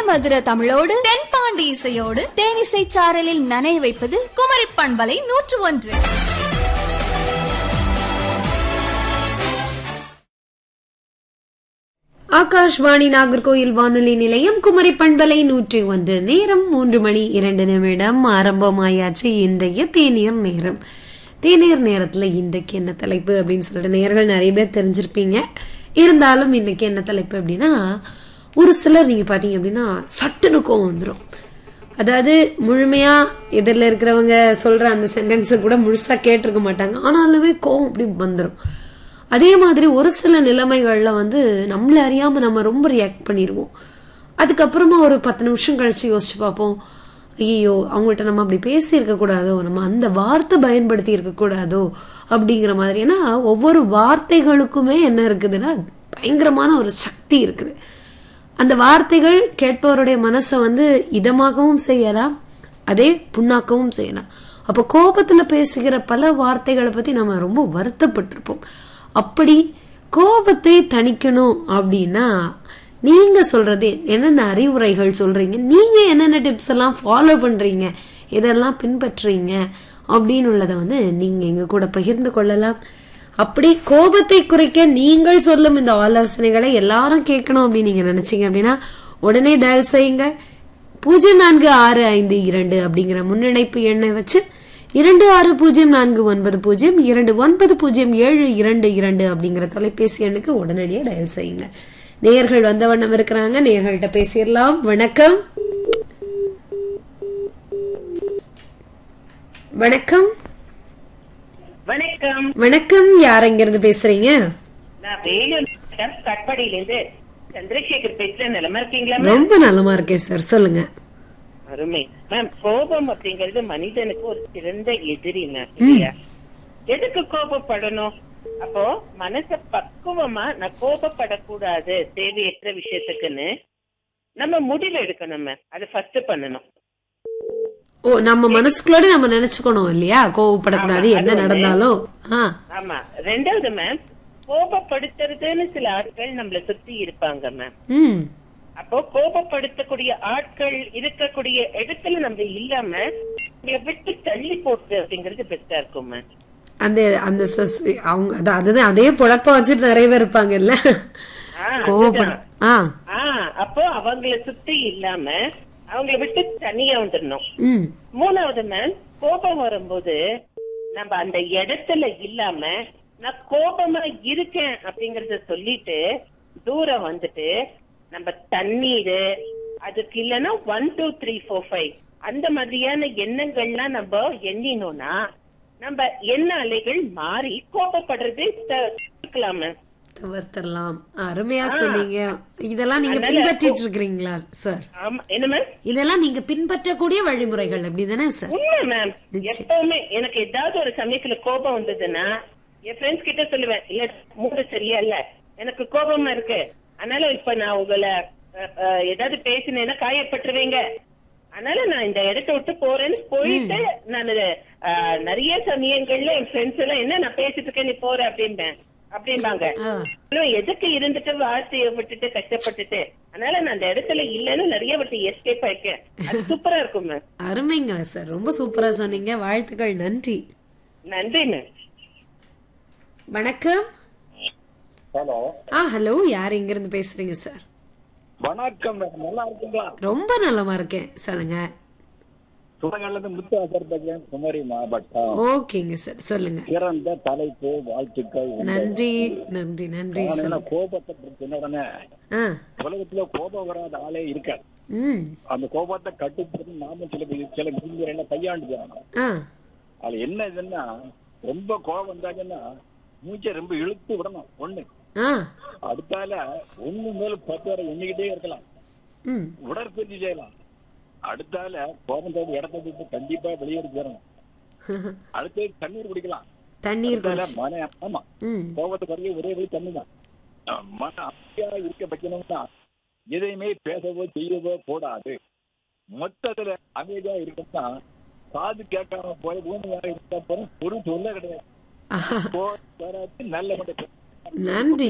மதுர தமிழோடு தென்பாண்டி இசையோடு தேனிசை சாரலில் நனைய வைப்பது குமரி பண்பலை நூற்று ஒன்று ஆகாஷ்வாணி நாகர்கோயில் வானொலி நிலையம் குமரி பண்பலை நூற்றி ஒன்று நேரம் மூன்று மணி இரண்டு நிமிடம் ஆரம்பமாயாச்சு இன்றைய தேநீர் நேரம் தேநீர் நேரத்துல இன்றைக்கு என்ன தலைப்பு அப்படின்னு சொல்லிட்டு நேர்கள் நிறைய பேர் தெரிஞ்சிருப்பீங்க இருந்தாலும் இன்னைக்கு என்ன தலைப்பு அப்படின்னா ஒரு சிலர் நீங்க பாத்தீங்க அப்படின்னா சட்டுன்னு கோவம் வந்துடும் அதாவது முழுமையா எதிரில் இருக்கிறவங்க சொல்ற அந்த சென்டென்ஸை கூட முழுசா கேட்டிருக்க மாட்டாங்க ஆனாலுமே கோவம் அப்படி வந்துடும் அதே மாதிரி ஒரு சில நிலைமைகள்ல வந்து நம்மள அறியாம நம்ம ரொம்ப ரியாக்ட் பண்ணிடுவோம் அதுக்கப்புறமா ஒரு பத்து நிமிஷம் கழிச்சு யோசிச்சு பார்ப்போம் ஐயோ அவங்கள்ட்ட நம்ம அப்படி பேசியிருக்க கூடாதோ நம்ம அந்த வார்த்தை பயன்படுத்தி இருக்க கூடாதோ அப்படிங்கிற மாதிரி ஏன்னா ஒவ்வொரு வார்த்தைகளுக்குமே என்ன இருக்குதுன்னா பயங்கரமான ஒரு சக்தி இருக்குது அந்த வார்த்தைகள் கேட்பவருடைய மனசை வந்து இதமாகவும் செய்யலாம் அதே புண்ணாக்கவும் செய்யலாம் அப்போ கோபத்துல பேசுகிற பல வார்த்தைகளை பத்தி நம்ம ரொம்ப வருத்தப்பட்டிருப்போம் அப்படி கோபத்தை தணிக்கணும் அப்படின்னா நீங்க சொல்றது என்னென்ன அறிவுரைகள் சொல்றீங்க நீங்க என்னென்ன டிப்ஸ் எல்லாம் ஃபாலோ பண்றீங்க இதெல்லாம் பின்பற்றுறீங்க அப்படின்னு உள்ளதை வந்து நீங்க எங்க கூட பகிர்ந்து கொள்ளலாம் அப்படி கோபத்தை குறைக்க நீங்கள் சொல்லும் இந்த ஆலோசனைகளை எல்லாரும் கேட்கணும் அப்படின்னு நீங்க நினைச்சீங்க அப்படின்னா உடனே டயல் செய்யுங்க பூஜ்ஜியம் நான்கு ஆறு ஐந்து இரண்டு அப்படிங்கிற முன்னிணைப்பு எண்ணை வச்சு இரண்டு ஆறு பூஜ்ஜியம் நான்கு ஒன்பது பூஜ்ஜியம் இரண்டு ஒன்பது பூஜ்ஜியம் ஏழு இரண்டு இரண்டு அப்படிங்கிற தொலைபேசி எண்ணுக்கு உடனடியாக டயல் செய்யுங்க நேயர்கள் வந்த வண்ணம் இருக்கிறாங்க நேயர்கள்ட்ட பேசிடலாம் வணக்கம் வணக்கம் வணக்கம் வணக்கம் யார் இருந்து பேசுறீங்க நான் வேலூர் மாவட்டம் கட்பாடியிலிருந்து சந்திரசேகர் பேசுறேன் நிலமா இருக்கீங்களா மேம் ரொம்ப நலமா இருக்கேன் சார் சொல்லுங்க அருமை மேம் கோபம் அப்படிங்கிறது மனிதனுக்கு ஒரு சிறந்த எதிரி மேம் இல்லையா எதுக்கு கோபப்படணும் அப்போ மனச பக்குவமா நான் கோபப்படக்கூடாது தேவையற்ற விஷயத்துக்குன்னு நம்ம முடிவு எடுக்கணும் மேம் அதை ஃபர்ஸ்ட் பண்ணணும் ஓ நம்ம மனசுக்குள்ளோட நம்ம நினைச்சுக்கணும் இல்லையா கோவப்படக்கூடாது ஆமா, என்ன அது ஒண்ணு. நடந்தாலும் ஆ ஆமா ரெண்டாவது மேம் கோபப்படுத்துறதுன்னு சில ஆட்கள் நம்மள சுத்தி இருப்பாங்க மேம் ம் அப்போ கோபப்படுத்தக்கூடிய ஆட்கள் இருக்கக்கூடிய இடத்துல நம்ம இல்லாம இங்க விட்டு தள்ளி போட்டு அப்படிங்கறது பெஸ்டா இருக்கும் மேம் அந்த அந்த சொஸ்- அவங்க அது- அதுதான் அதே பொழப்ப வச்சுட்டு நிறைய பேர் இருப்பாங்கல்ல ஆ, கோவப்படும் ஆ ஆ அப்போ அவங்கள சுத்தி இல்லாம அவங்கள விட்டு தனியா வந்துடணும் ம் மூணாவது மேம் கோபம் வரும்போது நம்ம அந்த இடத்துல இல்லாம நான் கோபமா இருக்கேன் அப்படிங்கறத சொல்லிட்டு தூரம் வந்துட்டு நம்ம தண்ணீர் அதுக்கு இல்லைன்னா one two three four five அந்த மாதிரியான எண்ணங்கள்லாம் நம்ம எண்ணினோம்னா நம்ம எண்ண அலைகள் மாறி கோபப்படுறது தவிர்க்கலாம் மேம் தவிர்த்தரலாம் அருமையா சொன்னீங்க இதெல்லாம் நீங்க அதனால பின்பற்றிட்டு இருக்கிறீங்களா சார் ஆமா என்ன மேம் இதெல்லாம் நீங்க பின்பற்றக்கூடிய வழிமுறைகள் அப்படிதானே சார் உண்மை மேம் நிச்சயம். எப்பவுமே எனக்கு ஏதாவது ஒரு சமயத்துல கோபம் வந்ததுன்னா என் ஃப்ரெண்ட்ஸ் கிட்ட சொல்லுவேன் இல்ல மூடு சரியா இல்ல எனக்கு கோபமா இருக்கு அதனால இப்ப நான் உங்களை அஹ், அஹ், ஏதாவது பேசினேன்னா காயப்பட்டுருவீங்க அதனால நான் இந்த இடத்த விட்டு போறேன்னு போயிட்டு நான் நிறைய சமயங்கள்ல என் ஃப்ரெண்ட்ஸ் எல்லாம் என்ன நான் பேசிட்டு இருக்கேன் நீ போற அப்படின்பேன் அப்படிம்பாங்க ஆ, இன்னும் எதுக்கு இருந்துட்டு வார்த்தையை விட்டுட்டு கஷ்டப்பட்டுட்டு அதனால நான் அந்த இடத்துல இல்லைன்னு நிறைய வாட்டி எஸ்கேப் ஆயிக்கேன் அது சூப்பரா இருக்கும் மேம் அருமைங்க சார் ரொம்ப சூப்பரா சொன்னீங்க வாழ்த்துக்கள் நன்றி நன்றி மேம் வணக்கம் ஹலோ ஆ ஹலோ யார் எங்க இருந்து பேசுறீங்க சார் வணக்கம் மேடம் நல்லா இருக்குங்களா ரொம்ப நலமா இருக்கேன் சொல்லுங்க சுடங்கள்ல இருந்து முத்து அசர்பகன் குமரி மாவட்டம் ஓகேங்க சார் சொல்லுங்க சிறந்த தலைப்பு வாழ்த்துக்கள் நன்றி நன்றி நன்றி நான் என்ன சொல்லுங்க கோபத்தை பத்தி சொன்ன உடனே ஆ உலகத்துல கோபம் வராத ஆளே இருக்க ம் அந்த கோபத்தை கட்டுப்படுத்தி நாம சில வி- சில விதிமுறைகளை கையாண்டு போறோம் ஆ அதுல என்ன இதுன்னா ரொம்ப கோபம் வந்தாங்கன்னா மூச்சை ரொம்ப இழுத்து விடணும் ஒண்ணு ஆ அடுத்தால ஒண்ணு மேல பத்து வரை எண்ணிக்கிட்டே இருக்கலாம் ம் உடற்பயிற்சி செய்யலாம் அடுத்தால கோபத்தோட இடத்த விட்டு கண்டிப்பா வெளியேறி போறணும் அடுத்து தண்ணீர் குடிக்கலாம் தண்ணீர் அடுத்தால குடிச்சு மன ஆமா ம் கோபத்தை குறைய ஒரே வழி தண்ணி தான் அஹ் மன அமைதியா இருக்க வைக்கணும்னா எதையுமே பேசவோ செய்யவோ கூடாது மொத்தத்துல அமைதியா இருக்கணும்னா காது கேட்காம போய் ஊமையா இருந்தா போறோம் ஒரு சொல்ல கிடையாது ஆஹா. போ- வராது, நல்ல மட்டும் நன்றி